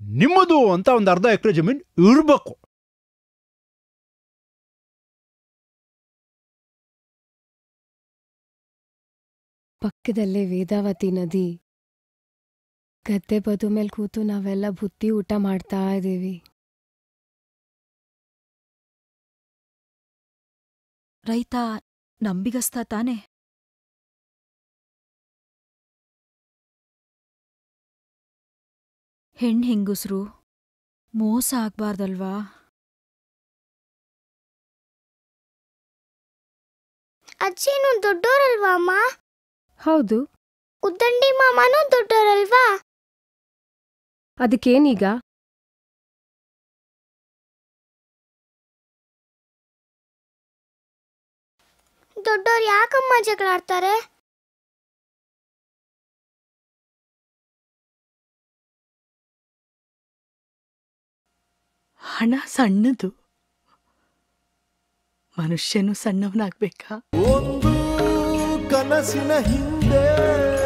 ನಿಮ್ಮದು ಅಂತ ಒಂದು ಅರ್ಧ ಎಕರೆ ಜಮೀನ್ ಇರ್ಬೇಕು ಪಕ್ಕದಲ್ಲೇ ವೇದಾವತಿ ನದಿ ಗದ್ದೆ ಬದು ಮೇಲೆ ಕೂತು ನಾವೆಲ್ಲ ಬುತ್ತಿ ಊಟ ಮಾಡ್ತಾ ಇದ್ದೀವಿ ರೈತ ನಂಬಿಗಸ್ತ ತಾನೆ ಹೆಣ್ ಹೆಂಗುಸ್ರು ಮೋಸ ಆಗ್ಬಾರ್ದಲ್ವಾ ಅಜ್ಜಿನೂ ದೊಡ್ಡೋರಲ್ವಾ ಅಮ್ಮ ಹೌದು ಉದ್ದಂಡಿ ಮಾಮನೂ ದೊಡ್ಡೋರಲ್ವಾ ಅದಕ್ಕೇನೀಗ ದೊಡ್ಡೋರು ಯಾಕಮ್ಮ ಜಗಳಾಡ್ತಾರೆ ಹಣ ಸಣ್ಣದು ಮನುಷ್ಯನು ಸಣ್ಣವನಾಗ್ಬೇಕಾ ಒಂದು ಕನಸಿನ ಹಿಂದೆ